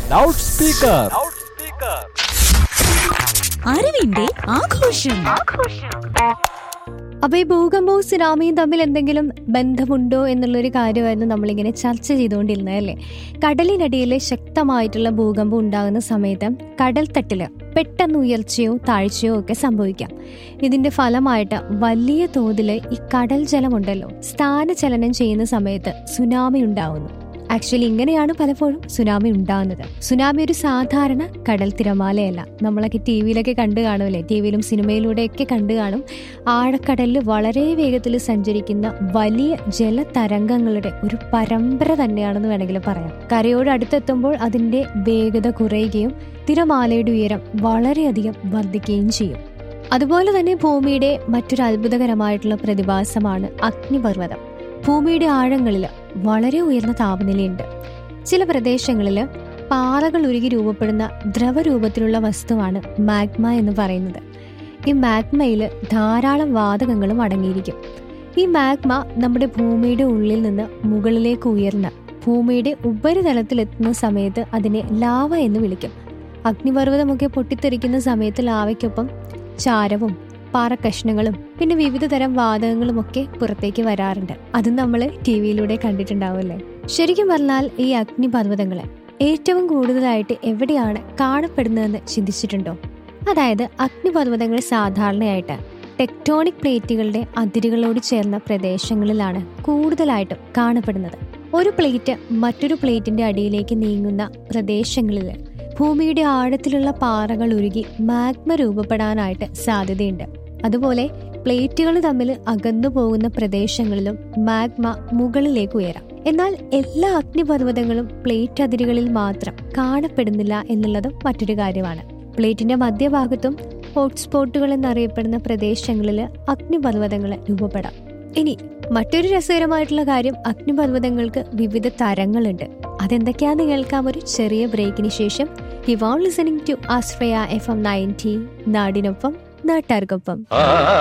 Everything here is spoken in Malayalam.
ലൗഡ് സ്പീക്കർ അറിവിന്റെ ആഘോഷം അപ്പൊ ഈ ഭൂകമ്പവും സുനാമിയും തമ്മിൽ എന്തെങ്കിലും ബന്ധമുണ്ടോ എന്നുള്ളൊരു കാര്യമായിരുന്നു നമ്മളിങ്ങനെ ചർച്ച ചെയ്തുകൊണ്ടിരുന്നത് അല്ലേ കടലിനടിയിൽ ശക്തമായിട്ടുള്ള ഭൂകമ്പം ഉണ്ടാകുന്ന സമയത്ത് കടൽ തട്ടില് പെട്ടെന്ന് ഉയർച്ചയോ താഴ്ചയോ ഒക്കെ സംഭവിക്കാം ഇതിന്റെ ഫലമായിട്ട് വലിയ തോതിൽ ഈ കടൽ ജലമുണ്ടല്ലോ സ്ഥാനചലനം ചെയ്യുന്ന സമയത്ത് സുനാമി ഉണ്ടാവുന്നു ആക്ച്വലി ഇങ്ങനെയാണ് പലപ്പോഴും സുനാമി ഉണ്ടാകുന്നത് സുനാമി ഒരു സാധാരണ കടൽ തിരമാലയല്ല നമ്മളൊക്കെ ടി വിയിലൊക്കെ കണ്ടു കാണുമല്ലേ ടി വിയിലും സിനിമയിലൂടെയൊക്കെ കണ്ടു കാണും ആഴക്കടലിൽ വളരെ വേഗത്തിൽ സഞ്ചരിക്കുന്ന വലിയ ജലതരംഗങ്ങളുടെ ഒരു പരമ്പര തന്നെയാണെന്ന് വേണമെങ്കിൽ പറയാം കരയോട് അടുത്തെത്തുമ്പോൾ അതിന്റെ വേഗത കുറയുകയും തിരമാലയുടെ ഉയരം വളരെയധികം വർദ്ധിക്കുകയും ചെയ്യും അതുപോലെ തന്നെ ഭൂമിയുടെ മറ്റൊരു അത്ഭുതകരമായിട്ടുള്ള പ്രതിഭാസമാണ് അഗ്നിപർവ്വതം ഭൂമിയുടെ ആഴങ്ങളിൽ വളരെ ഉയർന്ന താപനിലയുണ്ട് ചില പ്രദേശങ്ങളിൽ പാറകൾ ഉരുകി രൂപപ്പെടുന്ന ദ്രവരൂപത്തിലുള്ള വസ്തുവാണ് മാഗ്മ എന്ന് പറയുന്നത് ഈ മാഗ്മയിൽ ധാരാളം വാതകങ്ങളും അടങ്ങിയിരിക്കും ഈ മാഗ്മ നമ്മുടെ ഭൂമിയുടെ ഉള്ളിൽ നിന്ന് മുകളിലേക്ക് ഉയർന്ന് ഭൂമിയുടെ ഉപരിതലത്തിലെത്തുന്ന സമയത്ത് അതിനെ ലാവ എന്ന് വിളിക്കും അഗ്നിപർവ്വതമൊക്കെ പൊട്ടിത്തെറിക്കുന്ന സമയത്ത് ലാവയ്ക്കൊപ്പം ചാരവും പാറക്കഷ്ണങ്ങളും പിന്നെ വിവിധ തരം വാതകങ്ങളും ഒക്കെ പുറത്തേക്ക് വരാറുണ്ട് അത് നമ്മൾ ടി വിയിലൂടെ കണ്ടിട്ടുണ്ടാവുമല്ലേ ശരിക്കും പറഞ്ഞാൽ ഈ അഗ്നിപർവ്വതങ്ങളെ ഏറ്റവും കൂടുതലായിട്ട് എവിടെയാണ് കാണപ്പെടുന്നതെന്ന് ചിന്തിച്ചിട്ടുണ്ടോ അതായത് അഗ്നിപർവ്വതങ്ങൾ സാധാരണയായിട്ട് ടെക്ടോണിക് പ്ലേറ്റുകളുടെ അതിരുകളോട് ചേർന്ന പ്രദേശങ്ങളിലാണ് കൂടുതലായിട്ടും കാണപ്പെടുന്നത് ഒരു പ്ലേറ്റ് മറ്റൊരു പ്ലേറ്റിന്റെ അടിയിലേക്ക് നീങ്ങുന്ന പ്രദേശങ്ങളിൽ ഭൂമിയുടെ ആഴത്തിലുള്ള പാറകൾ ഉരുകി മാഗ്മ രൂപപ്പെടാനായിട്ട് സാധ്യതയുണ്ട് അതുപോലെ പ്ലേറ്റുകൾ തമ്മിൽ അകന്നു പോകുന്ന പ്രദേശങ്ങളിലും മാഗ്മ മുകളിലേക്ക് ഉയരാം എന്നാൽ എല്ലാ അഗ്നിപർവ്വതങ്ങളും പ്ലേറ്റ് അതിരുകളിൽ മാത്രം കാണപ്പെടുന്നില്ല എന്നുള്ളതും മറ്റൊരു കാര്യമാണ് പ്ലേറ്റിന്റെ മധ്യഭാഗത്തും ഹോട്ട്സ്പോട്ടുകൾ എന്നറിയപ്പെടുന്ന പ്രദേശങ്ങളിൽ അഗ്നിപർവ്വതങ്ങൾ രൂപപ്പെടാം ഇനി മറ്റൊരു രസകരമായിട്ടുള്ള കാര്യം അഗ്നിപർവ്വതങ്ങൾക്ക് വിവിധ തരങ്ങളുണ്ട് അതെന്തൊക്കെയാന്ന് കേൾക്കാം ഒരു ചെറിയ ബ്രേക്കിന് ശേഷം you are listening to Astraya F M ninety നാടിനൊപ്പം നാട്ടാർക്കൊപ്പം